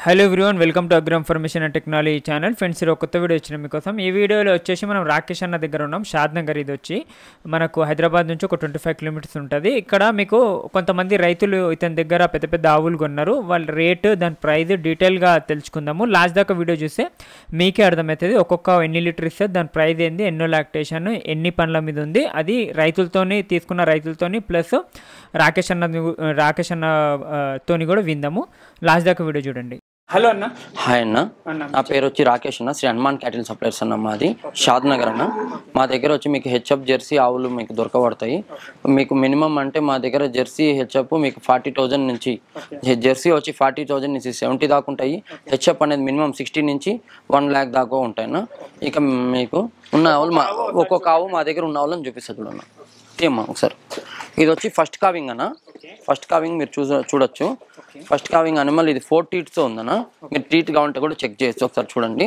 Hello everyone welcome to agro information and technology channel friends ఇది కొత్త video వచ్చిన మీకోసం ఈ వీడియోలో వచ్చేసి మనం రాకేష్ అన్న దగ్గర ఉన్నాం షాద్ నగర్ ఇది వచ్చి మనకు హైదరాబాద్ నుంచి ఒక ట్వంటీ ఫైవ్ కిలోమీటర్స్ ఉంటుంది ఇక్కడ మీకు కొంతమంది రైతులు ఇతని దగ్గర పెద్ద పెద్ద ఆవులు కొన్నారు వాళ్ళ రేటు దాని ప్రైస్ డీటెయిల్గా తెలుసుకుందాము లాస్ట్ దాకా వీడియో చూస్తే మీకే అర్థమవుతుంది ఒక్కొక్క ఎన్ని లీటర్ ఇస్తే దాని ప్రైస్ ఏంది ఎన్నో లాక్టేషన్ ఎన్ని పనుల మీద ఉంది అది రైతులతోని తీసుకున్న రైతులతోని ప్లస్ రాకేష్ అన్న రాకేష్ అన్న ఆ, తోని కూడా విందాము లాస్ట్ దాకా వీడియో చూడండి హలో అన్న హాయ్ అన్న అన్న నా పేరు వచ్చి రాకేష్ అన్న శ్రీ హనుమాన్ క్యాటిల్ సప్లైర్స్ అన్న మాది షాద్ నగర్ అన్న మా దగ్గర వచ్చి మీకు హెచ్ఎఫ్ జెర్సీ ఆవులు మీకు దొరకబడతాయి మీకు మినిమం అంటే మా దగ్గర జెర్సీ హెచ్ఎఫ్ మీకు ఫార్టీ థౌజండ్ నుంచి జెర్సీ వచ్చి ఫార్టీ థౌజండ్ నుంచి సెవెంటీ దాకా ఉంటాయి హెచ్ఎఫ్ అనేది మినిమం సిక్స్టీ నుంచి వన్ ల్యాక్ దాకా ఉంటాయి అన్న ఇక మీకు ఉన్న ఆవులు మా ఒక్కొక్క ఆవు మా దగ్గర ఉన్న ఆవులను చూపిస్తుంది చూడన్న తీయమ్మా ఒకసారి ఇది వచ్చి ఫస్ట్ కావింగ్ అన్న ఫస్ట్ కావింగ్ మీరు చూస చూడొచ్చు ఫస్ట్ కావింగ్ అనిమల్ ఇది ఫోర్ టీట్స్తో ఉందన్న మీరు టీట్ కావాలంటే కూడా చెక్ చేయొచ్చు ఒకసారి చూడండి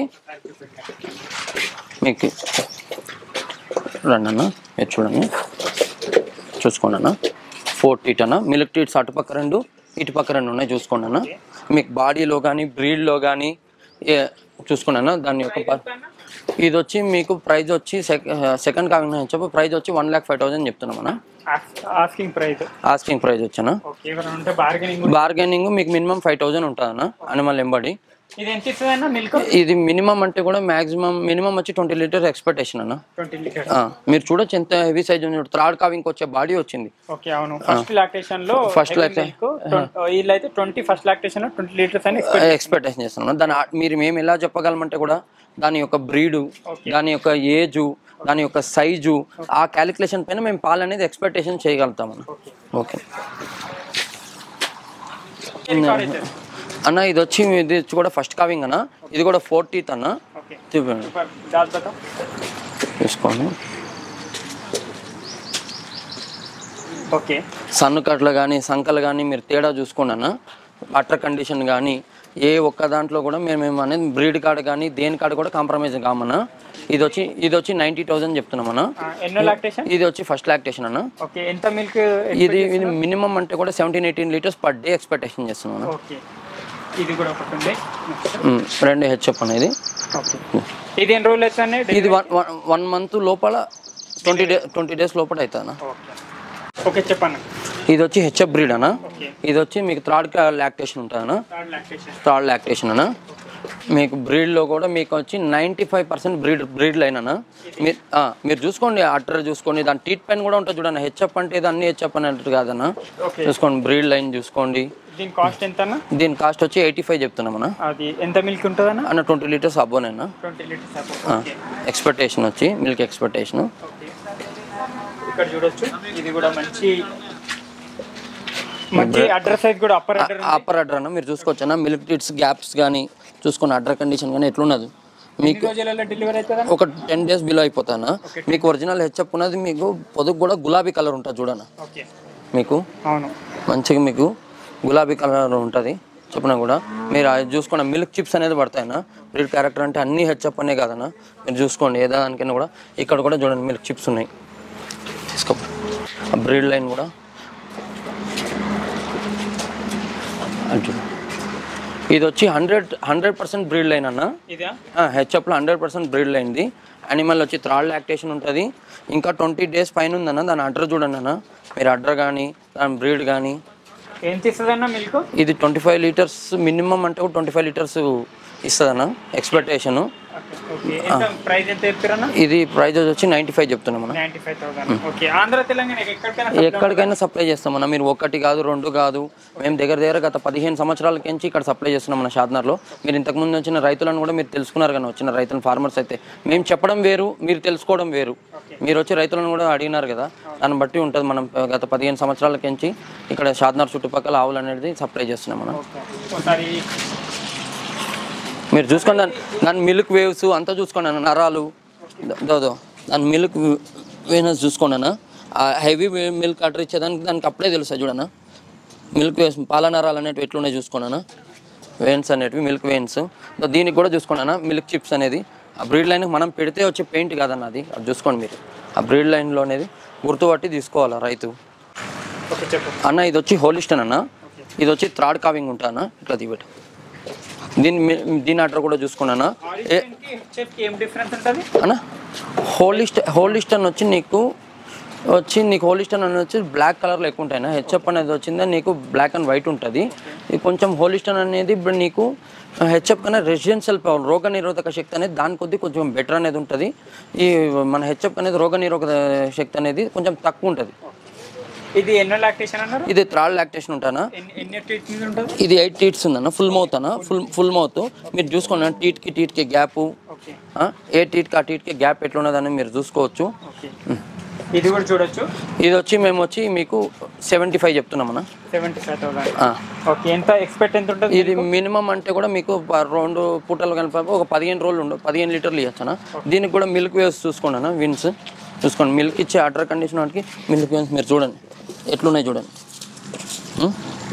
మీకు రండి అన్న మీరు చూడండి చూసుకోండి అన్న ఫోర్ టీట్ అన్న మిల్క్ టీట్స్ అటుపక్క రెండు ఇటుపక్క రెండు ఉన్నాయి చూసుకోండి అన్న మీకు బాడీలో కానీ బ్రీడ్లో కానీ ఏ చూసుకోండి అన్న దాని యొక్క ప- ఇది వచ్చి మీకు ప్రైస్ వచ్చి సెకండ్ కావింగ్ చెప్పి ప్రైస్ వచ్చి వన్ ల్యాక్ ఫైవ్ థౌసండ్ చెప్తున్నాం అన్న ఆస్కింగ్ ప్రైస్ ఆస్కింగ్ ప్రైస్ వచ్చానా ఓకే ఎవరైనా ఉంటే బార్గెనింగ్ బార్గెనింగ్ మీకు మినిమం ఫైవ్ థౌసండ్ ఉంటుందన్న అనిమల్ ఎంబడి ఇది ఎంత ఇస్తుంది అన్న మిల్క్ ఇది మినిమం అంటే కూడా మాక్సిమం మినిమం వచ్చి ట్వంటీ లీటర్స్ ఎక్స్పెక్టేషన్ అన్న ట్వంటీ లీటర్స్ ఆ, మీరు చూడొచ్చు ఎంత హెవీ సైజ్ ఉంది థర్డ్ కావింగ్ వచ్చే బాడీ వచ్చింది ఓకే అవును ఫస్ట్ లాక్టేషన్ లో First heavy lactation. milk, twen- వీళ్ళైతే ట్వంటీ ఫస్ట్ లాక్టేషన్ లో ట్వంటీ లీటర్స్ అని expect- ఎక్స్పెక్టేషన్ చేస్తున్నాం దాని ఆ- మీరు మేము ఎలా చెప్పగలమంటే కూడా దాని యొక్క బ్రీడు దాని యొక్క ఏజు దాని యొక్క సైజు ఆ క్యాలిక్యులేషన్ పైన మేము పాలు అనేది ఎక్స్పెక్టేషన్ చేయగలుగుతాం అన్న ఓకే Record అవుతుంది. అన్న ఇది వచ్చి ఇది వచ్చి కూడా ఫస్ట్ కావింగ్ అన్న ఇది కూడా ఫోర్టీత్ అన్న ఓకే చూపించండి సూపర్ దాల్ బతా తీసుకోండి ఓకే సన్ను కట్లు కానీ సంకలు కానీ మీరు తేడా చూసుకోండి అన్న అట్టర్ కండిషన్ కానీ ఏ ఒక్క దాంట్లో కూడా మేము మేము అనేది బ్రీడ్ కార్డ్ కానీ దేని కార్డు కూడా కాంప్రమైజ్ కామన్న ఇది వచ్చి ఇది వచ్చి నైంటీ థౌసండ్ చెప్తున్నాం అన్న ఎన్నో లాక్టేషన్ ఇది వచ్చి ఫస్ట్ లాక్టేషన్ అన్న ఓకే ఎంత మిల్క్ ఇది ఇది మినిమం అంటే కూడా seventeen eighteen litres per day expectation చేస్తున్నాం అన్న ఓకే ఇది కూడా ఒకటి ఉంది ఉమ్, రెండు హెచ్ఎఫ్ అనేది ఓకే ఇది ఎన్ని రోజులు అవుతుంది ఇది వన్ వన్ మంత్ లోపల ట్వంటీ డే ట్వంటీ డేస్ లోపల అవుతుంది అన్న ఓకే ఓకే చెప్పన్న ఇది వచ్చి హెచ్ఎఫ్ బ్రీడ్ అన్న ఓకే ఇది వచ్చి మీకు థర్డ్ లాక్టేషన్ ఉంటుంది అన్న థర్డ్ లాక్టేషన్ థర్డ్ లాక్టేషన్ అన్న మీకు బ్రీడ్లో కూడా మీకు వచ్చి ninety five percent breed breed line అన్న మీరు ఆ, మీరు చూసుకోండి అట్టర్ చూసుకోండి దాని టీట్ పెన్ కూడా ఉంటుంది చూడండి హెచ్ఎఫ్ అంటే ఇది అన్ని హెచ్ఎఫ్ అని అంటారు కాదన్న ఓకే చూసుకోండి బ్రీడ్ లైన్ చూసుకోండి దీని కాస్ట్ ఎంత అన్న దీని కాస్ట్ వచ్చి ఎయిటీ ఫైవ్ చెప్తున్నాం అన్న అది ఎంత మిల్క్ ఉంటుంది అన్న అన్న ట్వంటీ లీటర్స్ అబ్బోనైనా ట్వంటీ లీటర్స్ ఓకే ఎక్స్పెక్టేషన్ వచ్చి మిల్క్ ఎక్స్పెక్టేషన్ ఓకే ఇక్కడ చూడొచ్చు ఇది కూడా మంచి మంచి అడ్రస్ సైజ్ కూడా అప్పర్ అడ్రస్ అప్పర్ అడ్డర్ అన్న మీరు చూసుకోవచ్చు అన్న మిల్క్ టీట్స్ గ్యాప్స్ కానీ చూసుకోండి అడ్డర్ కండిషన్ కానీ ఎట్లున్నది మీకు రోజులలో డెలివరీ అవుతుందా ఒక టెన్ డేస్ బిలో అయిపోతానా మీకు ఒరిజినల్ హెచ్ఎప్ ఉన్నది మీకు పొదుగు కూడా గులాబీ కలర్ ఉంటుంది చూడన్న ఓకే మీకు అవును మంచిగా మీకు గులాబీ కలర్ ఉంటుంది చెప్పినా కూడా మీరు అది చూసుకోండి మిల్క్ చిప్స్ అనేది పడతాయన్నా బ్రీడ్ క్యారెక్టర్ అంటే అన్ని హెచ్ఎప్ అనే కాదన్నా మీరు చూసుకోండి ఏ దానికైనా కూడా ఇక్కడ కూడా చూడండి మిల్క్ చిప్స్ ఉన్నాయి తీసుకో ఆ బ్రీడ్ లైన్ కూడా అది చూడు. ఇది వచ్చి hundred hundred percent breed line అన్న ఇదా హెచ్ఎఫ్లో హండ్రెడ్ పర్సెంట్ బ్రీడ్ అయింది యానిమల్ వచ్చి థ్రాడ్ లాక్టేషన్ ఉంటుంది ఇంకా ట్వంటీ డేస్ పైన ఉందన్న దాని అడ్డర్ చూడండి అన్న మీరు అడ్డర్ కానీ దాని బ్రీడ్ కానీ ఏం తీస్తుందన్న మిల్క్ ఇది ట్వంటీ ఫైవ్ లీటర్స్ మినిమం అంటే ట్వంటీ ఫైవ్ లీటర్స్ ఇస్తుందన్న ఎక్స్పెక్టేషను ఓకే ఎంత ప్రైస్ ఎంత చెప్పారన్న ఇది ప్రైజ్ వచ్చి నైంటీ ఫైవ్ చెప్తున్నాం మనం ninety five thousand okay Andhra Telangana ఎక్కడికైనా ఎక్కడికైనా సప్లై చేస్తామన్న మీరు ఒకటి కాదు రెండు కాదు మేము దగ్గర దగ్గర గత పదిహేను సంవత్సరాల నుంచి ఇక్కడ సప్లై చేస్తున్నాం మన షాద్నర్లో మీరు ఇంతకుముందు వచ్చిన రైతులను కూడా మీరు తెలుసుకున్నారు కానీ వచ్చిన రైతులు ఫార్మర్స్ అయితే మేము చెప్పడం వేరు మీరు తెలుసుకోవడం వేరు మీరు వచ్చి రైతులను కూడా అడిగినారు కదా దాన్ని బట్టి ఉంటుంది మనం గత పదిహేను సంవత్సరాల నుంచి ఇక్కడ షాద్నర్ చుట్టుపక్కల ఆవులు అనేది సప్లై చేస్తున్నాం మనం ఓకే ఒకసారి మీరు చూసుకోండి దాని దాని మిల్క్ వేవ్స్ అంతా చూసుకోండి అన్న నరాలు దో- దో దాని మిల్క్ వేనస్ చూసుకోండి అన్న ఆ హెవీ మిల్క్ ఆర్డర్ ఇచ్చేదానికి దానికి అప్పుడే తెలుస్తుంది చూడన్న మిల్క్ వేవ్స్ పాల నరాలు అనేటివి ఎట్లున్నాయి చూసుకోండి అన్న వెయిన్స్ అనేటివి మిల్క్ వెయిన్స్ దీనికి కూడా చూసుకోండి అన్న మిల్క్ చిప్స్ అనేది ఆ బ్రీడ్ లైన్ మనం పెడితే వచ్చే పెయింట్ కాదన్న అది అది చూసుకోండి మీరు ఆ బ్రీడ్ లైన్లో అనేది గుర్తుపట్టి తీసుకోవాలి రైతు ఓకే చెప్పు అన్న ఇది వచ్చి హోలిస్టన్ అన్న ఇది వచ్చి థ్రాడ్ కావింగ్ ఉంటా అన్న ఇట్లా దిగబెట్టు దీని మీ- దీని ఆర్డర్ కూడా చూసుకున్నానా ఏ ఏం డిఫరెన్స్ ఉంటుంది అన్నా హోలిస్ట్ హోలిస్టన్ వచ్చి నీకు వచ్చి నీకు హోలిస్టన్ అనేది వచ్చి బ్లాక్ కలర్లో ఎక్కువ ఉంటాయి హెచ్ఎఫ్ అనేది వచ్చిందా నీకు బ్లాక్ అండ్ వైట్ ఉంటుంది ఇది కొంచెం హోలిస్టన్ అనేది ఇప్పుడు నీకు హెచ్ఎఫ్ కన్నా రెసిడెన్షియల్ పవర్ రోగ నిరోధక శక్తి అనేది దాని కొద్ది కొంచెం బెటర్ అనేది ఉంటుంది ఈ మన హెచ్ఎఫ్ అనేది రోగ నిరోధక శక్తి అనేది కొంచెం తక్కువ ఉంటుంది ఇది ఎన్నో లాక్టేషన్ అన్నారు ఇది థ్రాడ్ లాక్టేషన్ ఉంటానా ఎన్ని ఎన్ని టీట్ మీద ఉంటుంది ఇది ఎయిట్ టీట్స్ ఉందన్న ఫుల్ మౌత్ అన్న ఫుల్ ఫుల్ మౌత్ మీరు చూసుకోండి టీట్కి టీట్కి గ్యాప్ ఓకే ఏ టీట్కి ఆ టీట్కి గ్యాప్ ఎట్లున్నదని మీరు చూసుకోవచ్చు ఓకే ఇది కూడా చూడొచ్చు ఇది వచ్చి మేము వచ్చి మీకు సెవెంటీ ఫైవ్ చెప్తున్నామన్నా సెవెంటీ ఫైవ్ థౌసండ్ ఆ. ఓకే ఎంత ఎక్స్పెక్ట్ ఎంత ఉంటుంది ఇది మినిమం అంటే కూడా మీకు ప- రెండు పూటలు కనుక ఒక పదిహేను రోజులు ఉండవు పదిహేను లీటర్లు ఇవ్వచ్చనా దీనికి కూడా మిల్క్ వేవ్స్ చూసుకోండి అన్న విన్స్ చూసుకోండి మిల్క్ ఇచ్చే అటర్ కండిషన్ వాటికి మిల్క్ వేవ్స్ మీరు చూడండి ఎట్లున్నాయి చూడండి ఉం?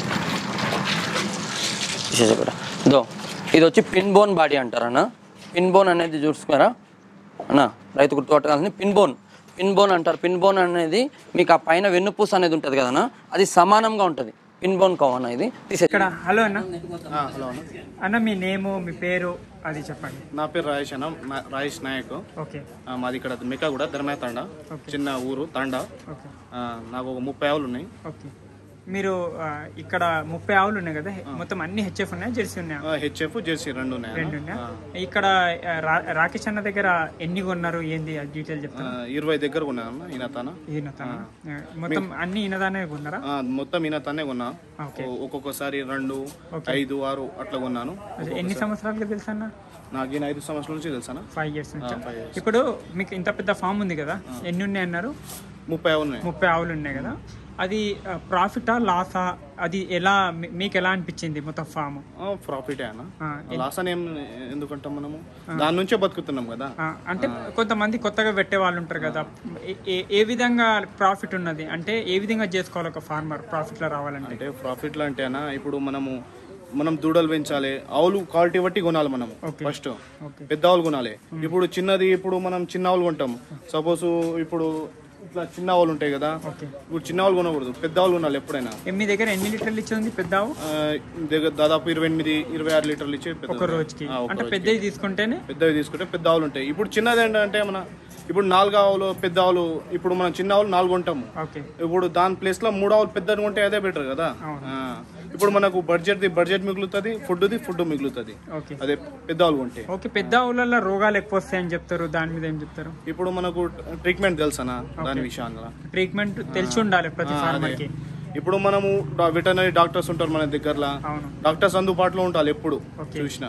తీసేసి ఇక్కడ దో ఇది వచ్చి పిన్ బోన్ బాడీ అంటారన్న పిన్ బోన్ అనేది చూసుకున్నారా అన్న రైతు గుర్తుపట్టగలని పిన్ బోన్ పిన్ బోన్ అంటారు పిన్ బోన్ అనేది మీకు ఆ పైన వెన్నుపూస అనేది ఉంటుంది కదన్నా అది సమానంగా ఉంటుంది పిన్ బోన్ కవ్ అన్న ఇది తీసే ఇక్కడ హలో అన్న హలో అన్న అన్న మీ నేము మీ పేరు అది చెప్పండి నా పేరు రాజేష్ అన్న నా- రాజేష్ నాయక్ ఓకే ఆ, మాది ఇక్కడ మికా కూడా ధర్మయ్య తండ చిన్న ఊరు తండ ఓకే ఆ, నాకు ఒక ముప్పై ఆవులు ఉన్నాయి ఓకే మీరు ఆ, ఇక్కడ ముప్పై ఆవులు ఉన్నాయి కదా మొత్తం అన్ని హెచ్ఎఫ్ ఉన్నాయా జెర్సీ ఉన్నాయా హెచ్ఎఫ్ జెర్సీ రెండు ఉన్నాయి రెండు అన్న. ఉన్నాయా ఇక్కడ ఆ, రా- రాకేష్ అన్న దగ్గర ఎన్ని కొన్నారు ఏంది ఆ డీటెయిల్ ఆ, చెప్తాను ఇరవై దగ్గర కొన్నాను ఈయన తన ఈయన తన ఆ, మొత్తం అన్ని ఈయనదానే కొన్నారా ఆ, మొత్తం ఈయన తనే కొన్నా ఓకే ఓ- ఒక్కొక్కసారి రెండు ఐదు ఆరు అట్లా కొన్నాను అదే ఎన్ని సంవత్సరాలుగా తెలుసా అన్న నాకు ఈయన ఐదు సంవత్సరాల నుంచి తెలుసా ఫైవ్ ఇయర్స్ నుంచి five years. ఇప్పుడు మీకు ఇంత పెద్ద ఫామ్ ఉంది కదా ఎన్ని ఉన్నాయి అన్నారు ముప్పై ఆవులు ఉన్నాయి ముప్పై ఆవులు ఉన్నాయి కదా అది ప్రాఫిటా లాసా అది ఎలా మీ- మీకు ఎలా అనిపించింది మొత్తం ఫామ్ ప్రాఫిటే అన్న లాస్ అని ఏం ఎందుకంటాం మనము దాని నుంచే బతుకుతున్నాం కదా అంటే కొంతమంది కొత్తగా పెట్టే వాళ్ళు ఉంటారు కదా ఏ- ఏ- ఏ విధంగా ప్రాఫిట్ ఉన్నది అంటే ఏ విధంగా చేసుకోవాలి ఒక ఫార్మర్ ప్రాఫిట్ లో రావాలంటే అంటే ప్రాఫిట్లో అంటే అన్న ఇప్పుడు మనము మనం దూడలు పెంచాలి ఆవులు క్వాలిటీ బట్టి కొనాలి మనం ఫస్ట్ ఓకే పెద్ద ఆవులు కొనాలి ఇప్పుడు చిన్నది ఇప్పుడు మనం చిన్న ఆవులు కొంటాం సపోజ్ ఇప్పుడు ఇట్లా చిన్న ఆవులు ఉంటాయి కదా ఓకే ఇప్పుడు చిన్న ఆవులు కొనకూడదు పెద్ద ఆవులు కొనాలి ఎప్పుడైనా ఏ, మీ దగ్గర ఎన్ని లీటర్లు ఇచ్చింది పెద్ద ఆవు ఆ, దగ్గర దాదాపు ఇరవై ఎనిమిది ఇరవై ఆరు లీటర్లు ఇచ్చి పెద్ద ఒక రోజుకి ఆ, ఒక అంటే రోజుకి. పెద్దవి తీసుకుంటేనే పెద్దవి తీసుకుంటే పెద్ద ఆవులు ఉంటాయి ఇప్పుడు చిన్నది ఏంటంటే మన ఇప్పుడు నాలుగు ఆవులు పెద్ద ఆవులు ఇప్పుడు మనం చిన్న ఆవులు నాలుగు కొంటాము ఓకే ఇప్పుడు దాని ప్లేస్ లో మూడు ఆవులు పెద్దది కొంటే అదే బెటర్ కదా ఆ. ఇప్పుడు మనకు బడ్జెట్ ది బడ్జెట్ మిగులుతుంది ఫుడ్ ది ఫుడ్ మిగులుతుంది ఓకే అదే పెద్ద ఆవులు కొంటే ఓకే పెద్ద ఆవులలో రోగాలు ఎక్కువ వస్తాయని చెప్తారు దాని మీద ఏం చెప్తారు ఇప్పుడు మనకు ట్రీట్మెంట్ తెలుసనా దాని విషయంలో ట్రీట్మెంట్ తెలిసి ఉండాలి ప్రతి ఫార్మర్ కి ఇప్పుడు మనము వెటర్నరీ డాక్టర్స్ ఉంటారు మన దగ్గరలో అవును డాక్టర్స్ అందుబాటులో ఉండాలి ఎప్పుడు చూసిన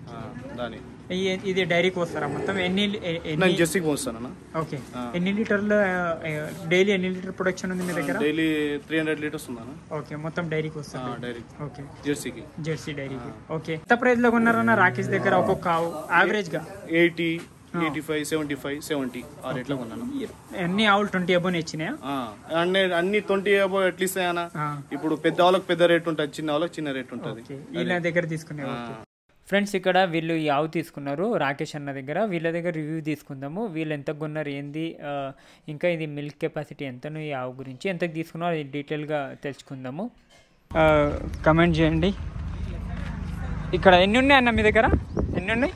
దాని ఈ- ఇది డైరీకి వస్తారా మొత్తం ఎన్ని ఎ- ఎన్ని నేను జెస్సీకి పోస్తానన్నా ఓకే ఎన్ని లీటర్లు డైలీ ఎన్ని లీటర్ ప్రొడక్షన్ ఉంది మీ దగ్గర డైలీ త్రీ హండ్రెడ్ లీటర్స్ ఉందన్న ఓకే మొత్తం డైరీకి వస్తారు డైరీ ఓకే జెర్సీకి జెర్సీ డైరీకి ఓకే ఎంత ప్రైస్ లో కొన్నారన్న రాకేష్ దగ్గర ఒక్కొక్క ఆవు యావరేజ్ గా eighty eighty five seventy five seventy ఆ రేట్లో కొన్నాను అన్ని ఆవులు ట్వంటీ అబోన్ ఇచ్చినాయా ఆ, అన్ని అన్ని ట్వంటీ అబో ఎట్లీస్ట్ అన్న ఆ, ఇప్పుడు పెద్ద వాళ్ళకి పెద్ద రేట్ ఉంటుంది చిన్న వాళ్ళకి చిన్న రేట్ ఉంటుంది ఓకే వీళ్ళ దగ్గర తీసుకునే ఫ్రెండ్స్ ఇక్కడ వీళ్ళు ఈ ఆవు తీసుకున్నారు రాకేష్ అన్న దగ్గర వీళ్ళ దగ్గర రివ్యూ తీసుకుందాము వీళ్ళు ఎంత కొన్నారు ఏంది ఆ, ఇంకా ఇది మిల్క్ కెపాసిటీ ఎంతను ఈ ఆవు గురించి ఎంతకు తీసుకున్నారో అది డీటెయిల్గా తెలుసుకుందాము కమెంట్ చేయండి ఇక్కడ ఎన్ని ఉన్నాయి అన్న మీ దగ్గర ఎన్ని ఉన్నాయి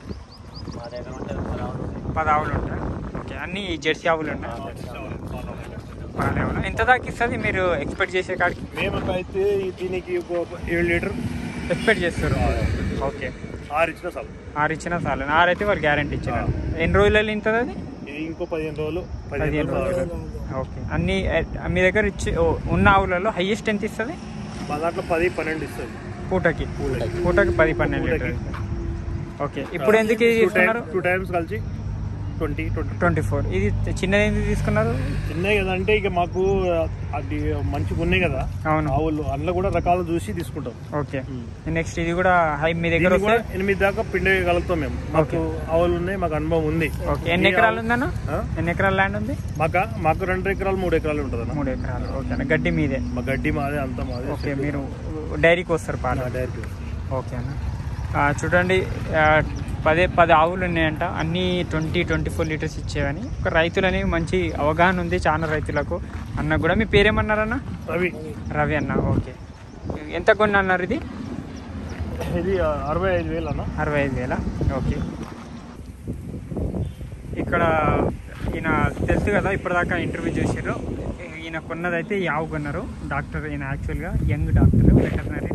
పది ఆవులు ఉంటాయి ఓకే అన్ని జెర్సీ ఆవులు ఉన్నాయి బాగానే ఉన్నాయి ఎంత దాకా ఇస్తుంది మీరు ఎక్స్పెక్ట్ చేసే కాడికి మేమకైతే దీనికి ఒక ఏడు లీటర్ ఎక్స్పెక్ట్ చేస్తారు ఓకే ఆరు ఇచ్చిన చాలు ఆరు ఇచ్చినా చాలు ఆరు అయితే వారు గ్యారంటీ ఇచ్చినారు ఎన్ని రోజులలో ఇంతది అది ఇది ఇంకో పదిహేను రోజులు పదిహేను పదిహేను రోజులు రోజులు ఓకే అన్ని ఎ, మీ దగ్గర ఇచ్చి ఓ, ఉన్న ఆవులలో హైయెస్ట్ ఎంత ఇస్తుంది మా దాంట్లో పది పన్నెండు ఇస్తుంది పూటకి పూటకి పది పన్నెండు లీటర్ ఓకే ఇప్పుడు ఎందుకు ఇది టూ తీసుకున్నారు టైమ్స్ టూ టైమ్స్ కలిసి ట్వంటీ ట్వంటీ ట్వంటీ ఫోర్ ఇది చిన్నది ఎందుకు తీసుకున్నారు చిన్నవి కదా అంటే ఇక మాకు అది మంచిగా ఉన్నాయి కదా అవును ఆవులు అందులో కూడా రకాలు చూసి తీసుకుంటాం ఓకే నెక్స్ట్ ఇది కూడా హై మీ దగ్గర దీన్ని కూడా వస్తే ఎనిమిది దాకా పిండగలుగుతాం మేము మాకు ఆవులు ఉన్నాయి మాకు అనుభవం ఉంది ఓకే ఎన్ని ఎకరాలు ఉందన్న ఆ? ఎన్ని ఎకరాల ల్యాండ్ ఉంది మాకు మాకు రెండు ఎకరాలు మూడు ఎకరాలు ఉంటుంది అన్న మూడు ఎకరాలు ఓకే అన్న గడ్డి మీదే మా గడ్డి మాదే అంతా మాదే ఓకే మీరు డైరీకి వస్తారు పాలు డైరెక్ట్ ఓకే అన్న ఆ, చూడండి ఆ, పదే పది ఆవులు ఉన్నాయంట అన్నీ ట్వంటీ ట్వంటీ ఫోర్ లీటర్స్ ఇచ్చేవని ఒక రైతులని మంచి అవగాహన ఉంది చాలా రైతులకు అన్న కూడా మీ పేరేమన్నారన్న అవి రవి అన్న ఓకే ఎంత కొన్ని అన్నారు ఇది ఇది అరవై ఐదు వేలు అన్న అరవై ఐదు వేల ఓకే ఇక్కడ ఈయన తెలుసు కదా ఇప్పటిదాకా ఇంటర్వ్యూ చేసారు ఈయన కొన్నదైతే ఈ ఆవు కొన్నారు డాక్టర్ ఈయన యాక్చువల్గా యంగ్ డాక్టర్ వెటర్నరీ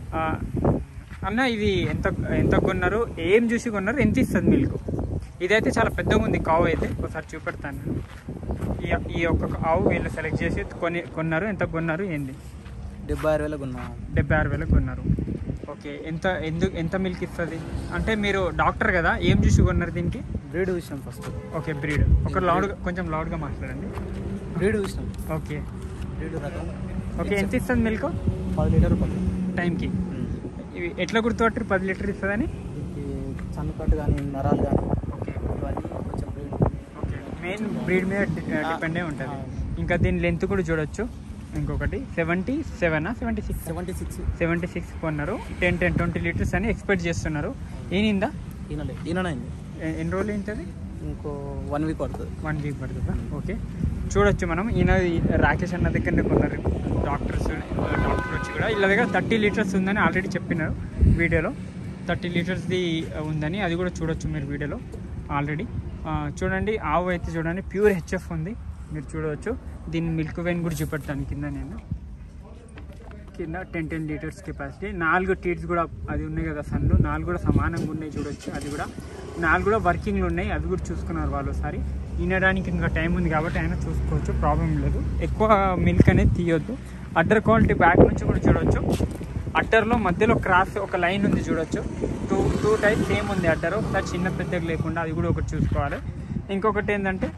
అన్న ఇది ఎంత ఎంత కొన్నారు ఏం చూసి కొన్నారు ఎంత ఇస్తుంది మిల్క్ ఇదైతే చాలా పెద్దగా ఉంది కావు అయితే ఒకసారి చూపెడతాను ఈ ఈ ఒక్క ఆవు వీళ్ళు సెలెక్ట్ చేసి కొని కొన్నారు ఎంత కొన్నారు ఏంది డెబ్బై ఆరు వేలకు ఉన్నాం డెబ్బై ఆరు వేలకు కొన్నారు ఓకే ఎంత ఎందుకు ఎంత మిల్క్ ఇస్తుంది అంటే మీరు డాక్టర్ కదా ఏం చూసి కొన్నారు దీనికి బ్రీడ్ చూసినాం ఫస్ట్ ఓకే బ్రీడ్ ఒక లౌడ్గా కొంచెం లౌడ్గా మాట్లాడండి బ్రీడ్ చూసినాం ఓకే బ్రీడ్ రకం ఓకే ఎంత ఇస్తుంది మిల్క్ పది లీటర్ పది టైంకి ఇవి ఎట్లా గుర్తుపట్టారు పది లీటర్ ఇస్తుందని దీనికి సన్నకట్టు కానీ నరాలు కానీ ఓకే ఇవన్నీ కొంచెం బ్రీడ్ ఓకే మెయిన్ బ్రీడ్ మీద డిపెండే ఉంటుంది ఇంకా దీని లెంత్ కూడా చూడొచ్చు ఇంకొకటి సెవెంటీ సెవెనా seventy six seventy six seventy six కొన్నారు టెన్ టెన్ ట్వంటీ లీటర్స్ అని ఎక్స్పెక్ట్ చేస్తున్నారు ఈనిందా ఈనలే ఈనైంది ఎ- ఎన్ని రోజులు ఏంటది ఇంకో వన్ వీక్ పడుతుంది వన్ వీక్ పడుతుందా ఓకే చూడొచ్చు మనం ఈయన ఈ రాకేష్ అన్న దగ్గరనే కొన్నారు డాక్టర్స్ డాక్టర్ వచ్చి కూడా వీళ్ళ దగ్గర థర్టీ లీటర్స్ ఉందని ఆల్రెడీ చెప్పినారు వీడియోలో థర్టీ లీటర్స్ది ఉందని అది కూడా చూడొచ్చు మీరు వీడియోలో ఆల్రెడీ చూడండి ఆవు అయితే చూడండి ప్యూర్ హెచ్ఎఫ్ ఉంది మీరు చూడవచ్చు దీని మిల్క్ వెయిన్ కూడా చూపెడతాను కింద నేను కింద టెన్ టెన్ లీటర్స్ కెపాసిటీ నాలుగు టీట్స్ కూడా అది ఉన్నాయి కదా సన్లు నాలుగు కూడా సమానంగా ఉన్నాయి చూడొచ్చు అది కూడా నాలుగు కూడా వర్కింగ్లు ఉన్నాయి అవి కూడా చూసుకున్నారు వాళ్ళు ఒకసారి వినడానికి ఇంకా టైం ఉంది కాబట్టి ఆయన చూసుకోవచ్చు ప్రాబ్లం లేదు ఎక్కువ మిల్క్ అనేది తీయొద్దు అడ్డర్ క్వాలిటీ బ్యాక్ నుంచి కూడా చూడొచ్చు అడ్డర్లో మధ్యలో క్రాస్ ఒక లైన్ ఉంది చూడొచ్చు టూ టూ టైప్ సేమ్ ఉంది అడ్డర్ ఒకసారి చిన్న పెద్దగా లేకుండా అది కూడా ఒకటి చూసుకోవాలి ఇంకొకటి ఏంటంటే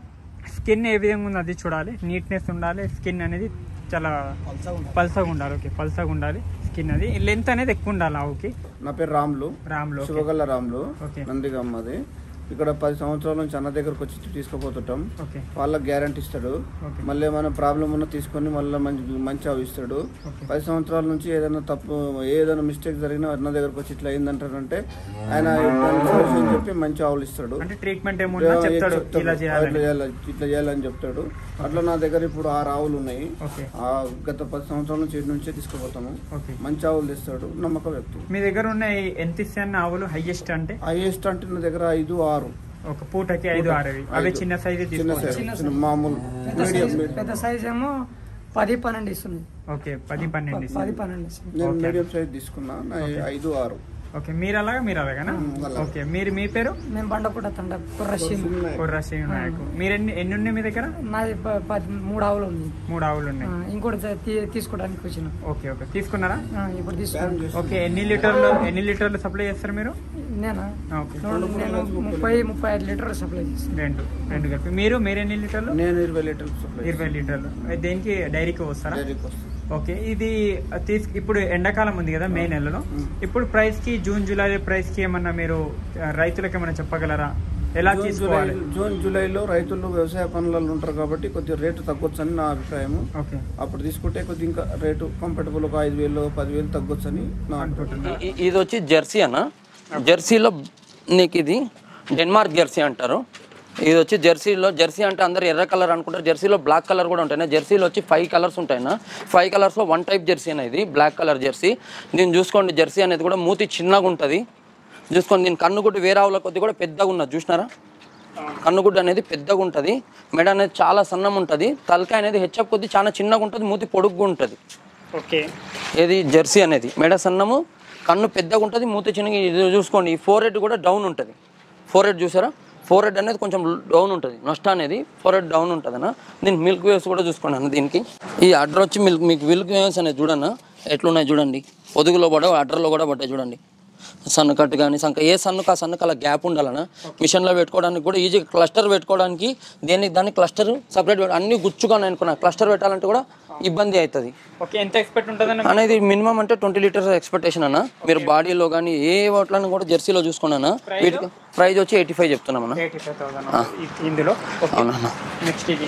స్కిన్ ఏ విధంగా ఉంది అది చూడాలి నీట్నెస్ ఉండాలి స్కిన్ అనేది చాలా పల్సగా ఉండాలి ఓకే పల్సగా ఉండాలి స్కిన్ అది లెంత్ అనేది ఎక్కువ ఉండాలి ఆవుకి నా పేరు రాములు రామ్లో ఓకే. శివగల్ల రాములు ఓకే. నందిగమ్మది ఇక్కడ పది సంవత్సరాల నుంచి అన్న దగ్గరకు వచ్చి తీసుకుపోతుంటాం ఓకే వాళ్ళకి గ్యారంటీ ఇస్తాడు ఓకే. మళ్ళీ ఏమైనా ప్రాబ్లం ఉన్నా తీసుకొని మళ్ళీ మంచి మంచి అవి ఇస్తాడు ఓకే. పది సంవత్సరాల నుంచి ఏదైనా తప్పు ఏదైనా మిస్టేక్ జరిగినా అన్న దగ్గరకు వచ్చి ఇట్లా అయిందంటారంటే ఆయన దానికి solution చెప్పి మంచి ఆవులు ఇస్తాడు అంటే ట్రీట్మెంట్ ఏమున్నా చెప్తాడు చెప్తాడు. ఇలా ఇట్లా చేయాలని చేయాలి ఇట్లా చేయాలని చెప్తాడు అట్లా నా దగ్గర ఇప్పుడు ఆరు ఆవులు ఉన్నాయి ఓకే ఆ గత పది సంవత్సరాల నుంచి ఇటు నుంచే తీసుకుపోతాము ఓకే మంచి ఆవులు తెస్తాడు నమ్మకం వ్యక్తి మీ దగ్గర ఉన్న ఈ ఎంత ఇస్తాయన్న ఆవులు హైయెస్ట్ అంటే హైయెస్ట్ అంటే నా దగ్గర ఐదు ఆరు ఒక పూటకి ఐదు ఆరవి అవి ఐదు. చిన్న సైజు చిన్న తీసుకోవచ్చు సైజ్ చిన్న మామూలు పెద్ద మీడియం సైజ్ మీడియం. పెద్ద సైజ్ ఏమో పది పన్నెండు ఇస్తుంది ఓకే పది పన్నెండు పది ఇస్తుంది. పన్నెండు ఇస్తుంది నేను ఓకే. మీడియం సైజ్ తీసుకున్నా నా ఐదు ఆరు ఓకే మీరు అలాగా మీరు అలాగానా అలాగే. ఓకే మీరు మీ పేరు మేము బండపూట తండ కుర్రశీమ కుర్రా శ్రీను నాయకు మీరు ఎన్ని ఎన్ని ఉన్నాయి మీ దగ్గర నాది ప- పది మూడు ఆవులు ఉంది మూడు ఆవులు ఉన్నాయి ఆ, ఇంకోటి తీ- తీ- తీసుకోవడానికి వచ్చిన ఓకే ఓకే తీసుకున్నారా ఆ, ఇప్పుడు తీసుకున్నాను ఓకే ఎన్ని లీటర్లు ఎన్ని లీటర్లు సప్లై చేస్తారు మీరు నేనా ఓకే నేను ముప్పై ముప్పై ఐదు లీటర్లు సప్లై చేస్తాను రెండు రెండు కలిపి మీరు మీరు ఎన్ని లీటర్లు నేను ఇరవై లీటర్లు సప్లై ఇరవై లీటర్లు అది దేనికి డైరీకి వస్తారా డైరీకి వస్తుంది ఓకే ఇది తీసు ఇప్పుడు ఎండాకాలం ఉంది కదా మే నెలలో ఇప్పుడు ప్రైస్ కి జూన్ జూలై ప్రైస్ కి ఏమన్నా మీరు ఆ, రైతులకు ఏమన్నా చెప్పగలరా ఎలా జూన్ జూలై తీసుకోవాలి జూన్ జూలైలో రైతులు వ్యవసాయ పనులలో ఉంటారు కాబట్టి కొద్దిగా రేటు తగ్గొచ్చు అని నా అభిప్రాయం ఓకే అప్పుడు తీసుకుంటే కొద్దిగా ఇంకా రేటు కంఫర్టబుల్ ఒక ఐదు వేలు పదివేలు తగ్గొచ్చు అని నా అభిప్రాయం ఇ- ఇ- ఇది వచ్చి జెర్సీ అన్న జెర్సీలో నీకు ఇది డెన్మార్క్ జెర్సీ అంటారు ఇది వచ్చి జెర్సీలో జెర్సీ అంటే అందరు ఎర్ర కలర్ అనుకుంటారు జెర్సీలో బ్లాక్ కలర్ కూడా ఉంటాయి జెర్సీలో వచ్చి ఫైవ్ కలర్స్ ఉంటాయినా ఫైవ్ కలర్స్లో వన్ టైప్ జెర్సీ అనేది బ్లాక్ కలర్ జెర్సీ దీన్ని చూసుకోండి జెర్సీ అనేది కూడా మూతి చిన్నగా ఉంటుంది చూసుకోండి దీని కన్నుగుడ్డు వేరే ఆవుల కొద్ది కూడా పెద్దగా ఉన్నది చూసినారా కన్నుగుడ్డు అనేది పెద్దగా ఉంటుంది మెడ అనేది చాలా సన్నం ఉంటుంది తలకాయ అనేది హెచ్చప్ కొద్ది చాలా చిన్నగా ఉంటుంది మూతి పొడుగ్గా ఉంటుంది ఓకే ఏది జెర్సీ అనేది మెడ సన్నము కన్ను పెద్దగా ఉంటుంది మూత చిన్నగా ఇది చూసుకోండి ఈ ఫోర్ హెడ్ కూడా డౌన్ ఉంటుంది ఫోర్ హెడ్ చూసారా ఫోర్ హెడ్ అనేది కొంచెం డౌన్ ఉంటుంది నష్ట అనేది ఫోర్ హెడ్ డౌన్ ఉంటుంది అన్న దీనికి మిల్క్ వేవ్స్ కూడా చూసుకోండి అన్న దీనికి ఈ అడ్డర్ వచ్చి మిల్క్ మీకు మిల్క్ వేవ్స్ అనేది చూడన్న ఎట్లున్నాయి చూడండి పొదుగులో కూడా అడ్డర్లో కూడా పడ్డాయి చూడండి సన్న కట్ కానీ సంక ఏ సన్నుకు ఆ సన్నుకు అలా గ్యాప్ ఉండాలన్న మిషన్లో పెట్టుకోవడానికి కూడా ఈజీగా క్లస్టర్ పెట్టుకోవడానికి దేనికి దానికి క్లస్టర్ సపరేట్ అన్ని గుచ్చుగా అనుకున్నా క్లస్టర్ పెట్టాలంటే కూడా ఇబ్బంది అవుతుంది ఓకే ఎంత ఎక్స్పెక్ట్ ఉంటుందన్న అనేది మినిమం అంటే ట్వంటీ లీటర్స్ ఎక్స్పెక్టేషన్ అన్న మీరు బాడీలో కానీ ఏ వాటిలో కూడా జెర్సీలో చూసుకున్నానా వీటికి ప్రైస్ వచ్చి ఎయిటీ ఫైవ్ చెప్తున్నాం అన్న ఎయిటీ ఫైవ్ థౌసండ్ ఇందులో ఓకే అవునన్న నెక్స్ట్ ఇది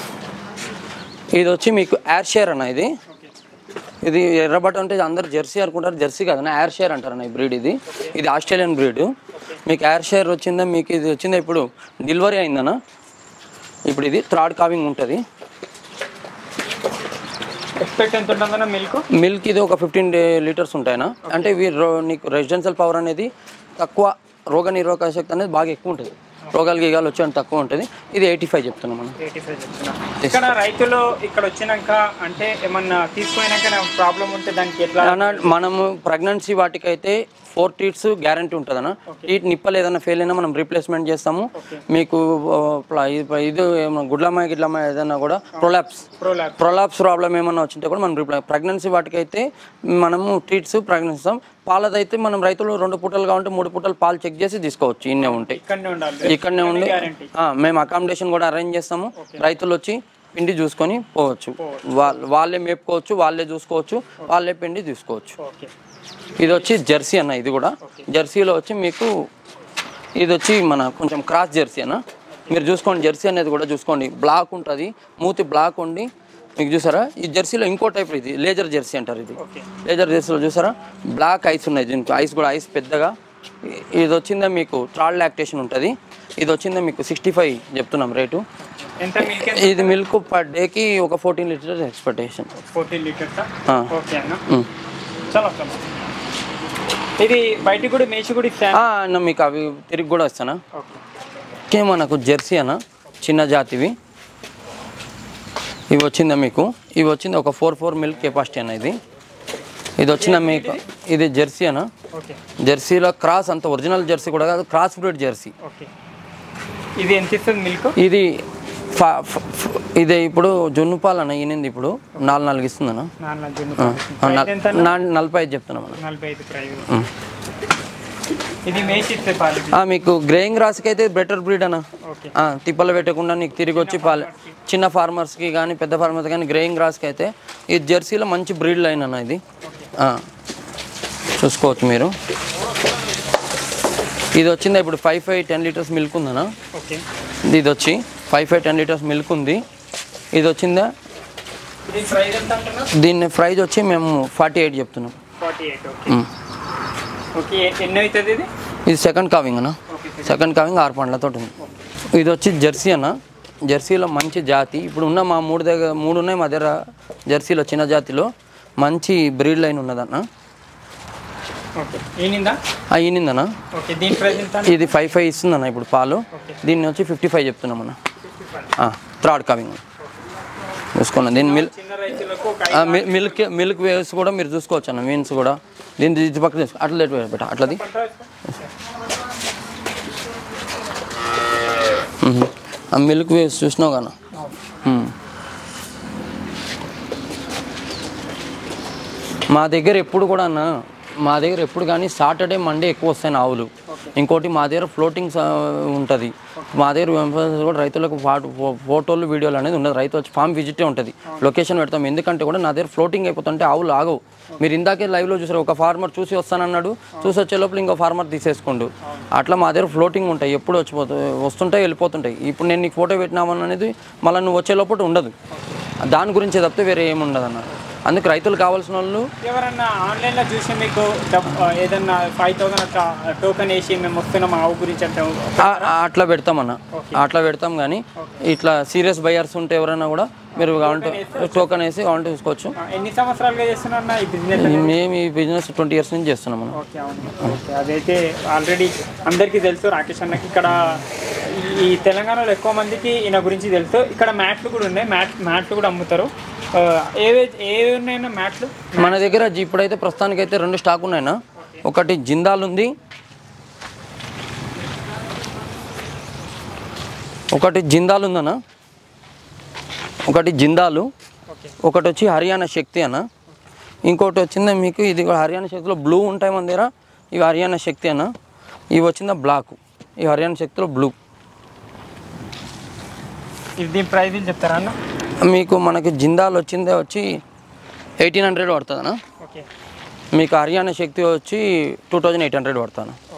ఇది వచ్చి మీకు ఎయిర్ షేర్ అన్న ఇది ఇది ఎర్రబట్ట అంటే అందరు జెర్సీ అనుకుంటారు జెర్సీ కాదన్న ఎయిర్ షేర్ అంటారు అన్న ఈ బ్రీడ్ ఇది ఇది ఆస్ట్రేలియన్ బ్రీడ్ మీకు ఎయిర్ షేర్ వచ్చిందా మీకు ఇది వచ్చిందా ఇప్పుడు డెలివరీ అయిందన్న ఇప్పుడు ఇది థ్రాడ్ కావింగ్ ఉంటుంది ఎక్స్పెక్ట్ ఎంత ఉంటుందన్న మిల్క్ మిల్క్ ఇది ఒక ఫిఫ్టీన్ లీటర్స్ ఉంటాయినా అంటే ఇవి రో- నీకు రెసిడెన్షియల్ పవర్ అనేది తక్కువ రోగ నిరోధక శక్తి అనేది బాగా ఎక్కువ ఉంటుంది రోగాలు గీగాలు వచ్చేది తక్కువ ఉంటుంది ఇది ఎయిటీ ఫైవ్ చెప్తున్నాం మనం ఎయిటీ ఫైవ్ చెప్తున్నా ఇక్కడ రైతులు ఇక్కడ వచ్చినాక అంటే ఏమన్నా తీసుకుపోయినాక ప్రాబ్లం ఉంటే దానికి ఎట్లా అన్న, మనము ప్రెగ్నెన్సీ వాటికైతే ఫోర్ టీట్స్ గ్యారంటీ ఉంటుంది అన్న టీట్ నిప్పలు ఏదైనా ఫెయిల్ అయినా మనం రీప్లేస్మెంట్ చేస్తాము మీకు ఆ, ప్ల- ఇది- ఇది ఏమన్నా గుడ్లమ్మాయి గిడ్లమ్మాయి ఏదైనా కూడా ప్రొలాప్స్ Prolapse. ప్రొలాప్స్ ప్రాబ్లం ఏమన్నా వచ్చింటే కూడా మనం రీప్లే ప్రెగ్నెన్సీ వాటికైతే మనము ట్రీట్స్ ప్రెగ్నెన్సీ ఇస్తాం పాలదైతే మనం రైతులు రెండు పూటలు కావాలంటే మూడు పూటలు పాలు చెక్ చేసి తీసుకోవచ్చు ఇన్నే ఉంటాయి ఇక్కడనే ఉండాలి ఇక్కడనే ఉండి గ్యారంటీ ఆ, మేము అకామిడేషన్ కూడా అరేంజ్ చేస్తాము రైతులు వచ్చి పిండి చూసుకొని పోవచ్చు వాళ్ళ వాళ్ళే మేపుకోవచ్చు వాళ్ళే చూసుకోవచ్చు వాళ్ళే పిండి తీసుకోవచ్చు ఓకే ఇది వచ్చి జెర్సీ అన్న ఇది కూడా జెర్సీలో వచ్చి మీకు ఇది వచ్చి మన కొంచెం క్రాస్ జెర్సీ అన్న మీరు చూసుకోండి జెర్సీ అనేది కూడా చూసుకోండి బ్లాక్ ఉంటుంది మూతి బ్లాక్ ఉండి మీకు చూసారా ఈ జెర్సీలో ఇంకో టైప్ ఇది లేజర్ జెర్సీ అంటారు ఇది లేజర్ జెర్సీలో చూసారా బ్లాక్ ఐస్ ఉన్నాయి దీనికి ఐస్ కూడా ఐస్ పెద్దగా ఇ- ఇది వచ్చిందా మీకు థ్రాడ్ లాక్టేషన్ ఉంటుంది ఇది వచ్చిందా మీకు సిక్స్టీ ఫైవ్ చెప్తున్నాం రేటు ఎంత మిల్క్ ఇది మిల్క్ పర్ డేకి ఒక fourteen litres expectation fourteen litres ఆ. ఓకే అన్న చలో చలో ఇది బయటికి కూడా మేసి కూడా ఇస్తాను అన్న మీకు అవి తిరిగి కూడా వస్తానా ఓకే ఓకే మనకు జెర్సీ అన్న చిన్న జాతివి ఇవి వచ్చిందా మీకు ఇవి వచ్చింది ఒక ఫోర్ ఫోర్ మిల్క్ కెపాసిటీ అన్న ఇది ఇది వచ్చిందా మీకు ఇది జెర్సీ అన్న ఓకే జెర్సీలో క్రాస్ అంత ఒరిజినల్ జెర్సీ కూడా కాదు క్రాస్ బ్రీడ్ జెర్సీ ఓకే ఇది ఎంత ఇస్తుంది మిల్క్ ఇది ఫా- ఫ- ఫ- ఇది ఇప్పుడు జొన్ను పాలు అన్న ఈనింది ఇప్పుడు నాలుగు నాలుగు ఇస్తుందన్న నాలుగు జున్ను ఆ, ప్రైస్ నల్- ఎంత అన్న? నా- నలభై ఐదు చెప్తున్నాం అన్న నలభై ఐదు ప్రైస్ ఇది మేసి ఇస్తే పాలు ఇది. ఆ, మీకు గ్రేయింగ్ రాసికి అయితే బెటర్ బ్రీడ్ అన్న ఓకే ఆ, తిప్పలు పెట్టకుండా నీకు తిరిగి వచ్చి పాలు చిన్న ఫార్మర్స్కి కానీ పెద్ద ఫార్మర్స్ కానీ గ్రేయింగ్ గ్రాస్కి అయితే ఈ జెర్సీలో మంచి బ్రీడ్ లైన్ అన్న ఇది ఆ, చూసుకోవచ్చు మీరు ఇది వచ్చిందా ఇప్పుడు five five ten litres milk ఉందన్న ఓకే ఇది వచ్చి five five ten litres milk ఉంది ఇది వచ్చిందా ఇది ప్రైస్ ఎంత అంటున్నా దీన్ని ప్రైజ్ వచ్చి మేము ఫార్టీ ఎయిట్ చెప్తున్నాం ఫార్టీ ఎయిట్ ఓకే మ్. ఓకే ఎన్ని అవుతుంది ఇది ఇది సెకండ్ కావింగ్ అన్న ఓకే సెకండ్ కావింగ్ ఆరు పండ్లతో ఉంది ఇది వచ్చి జెర్సీ అన్న జెర్సీలో మంచి జాతి ఇప్పుడు ఉన్న మా మూడు దగ్గర మూడు ఉన్నాయి మా దగ్గర జెర్సీలో చిన్న జాతిలో మంచి బ్రీడ్ లైన్ ఉన్నదన్న ఓకే ఈనిందా ఆ ఈనిందన్న ఓకే దీని ప్రైస్ ఎంత ఇది ఫైవ్ ఫైవ్ ఇస్తుందన్న ఇప్పుడు పాలు దీన్ని వచ్చి ఫిఫ్టీ ఫైవ్ చెప్తున్నామన్న థర్డ్ కావింగ్ చూసుకున్నా దీని మిల్ చిన్న రైతులకు ఒక ఆ, మి- మిల్క్ మిల్క్ వేవ్స్ కూడా మీరు చూసుకోవచ్చు అన్న మీన్స్ కూడా దీన్ని ఇది పక్కన తీసుకో అట్లా లేట్ పెట్ట అట్లది మ్మ్. ఆ మిల్క్ వేవ్స్ చూసినావు కదా మా దగ్గర ఎప్పుడు కూడా అన్న మా దగ్గర ఎప్పుడు కానీ సాటర్డే మండే ఎక్కువ వస్తాయి ఆవులు ఇంకోటి మా దగ్గర ఫ్లోటింగ్ ఉంటుంది మా దగ్గర ఎంఫసిస్ కూడా రైతులకు ఫాటు- ఫో- ఫోటోలు వీడియోలు అనేది ఉండదు రైతు వచ్చి ఫామ్ విజిటే ఉంటుంది లొకేషన్ పెడతాం ఎందుకంటే కూడా నా దగ్గర ఫ్లోటింగ్ అయిపోతుంటే ఆవులు ఆగవు మీరు ఇందాకే లైవ్లో చూసారు ఒక ఫార్మర్ చూసి వస్తానన్నాడు చూసి వచ్చే లోపల ఇంకో ఫార్మర్ తీసేసుకోండు అట్లా మా దగ్గర ఫ్లోటింగ్ ఉంటాయి ఎప్పుడు వచ్చిపోతు వస్తుంటాయి వెళ్ళిపోతుంటాయి ఇప్పుడు నేను నీకు ఫోటో పెట్టినామని అనేది మళ్ళీ నువ్వు వచ్చే లోపల ఉండదు దాని గురించి తప్పితే వేరే ఏమి ఉండదు అన్న అందుకు రైతులు కావాల్సిన వాళ్ళు ఎవరన్నా ఆన్లైన్లో చూసి మీకు డబ్- ఏదన్నా ఫైవ్ థౌసండ్ అట్లా టోకెన్ వేసి మేము వస్తున్నాం ఆవు గురించి అంటే ఆ- ఆ- అట్లా పెడతామన్న అట్లా పెడతాం కానీ ఇట్లా సీరియస్ బయర్స్ ఉంటే ఎవరైనా కూడా మీరు కావాలంటే టోకన్ వేసి కావాలంటే చూసుకోవచ్చు ఎన్ని సంవత్సరాలుగా చేస్తున్నా ఈ బిజినెస్ మేము ఈ బిజినెస్ ట్వంటీ ఇయర్స్ నుంచి చేస్తున్నాం మనం ఓకే అవును ఓకే అదైతే ఆల్రెడీ అందరికీ తెలుసు రాకేష్ అన్నకి ఇక్కడ ఈ- ఈ తెలంగాణలో ఎక్కువ మందికి ఈయన గురించి తెలుసు ఇక్కడ మ్యాట్లు కూడా ఉన్నాయి మ్యాట్ మ్యాట్లు కూడా అమ్ముతారు ఆ, ఏవే ఏవి ఉన్నాయన్నా మ్యాట్లు మన దగ్గర జీ- ఇప్పుడైతే ప్రస్తుతానికి అయితే రెండు స్టాక్ ఉన్నాయినా ఒకటి జిందాల్ ఉంది ఒకటి జిందాల్ ఉందన్న ఒకటి జిందాలు ఒకటి వచ్చి హర్యానా శక్తి అన్న ఇంకోటి వచ్చిందా మీకు ఇది కూడా హర్యానా శక్తిలో బ్లూ ఉంటాయి మన దగ్గర ఇవి హర్యానా శక్తి అన్న ఇవి వచ్చిందా బ్లాక్ ఈ హర్యానా శక్తిలో బ్లూ ఇది దీని ప్రైజ్ చెప్తారా అన్న మీకు మనకి జిందాల్ వచ్చిందే వచ్చి ఎయిటీన్ హండ్రెడ్ పడుతుందన్నా ఓకే మీకు హర్యానా శక్తి వచ్చి టూ థౌజండ్ ఎయిట్ హండ్రెడ్ పడతాను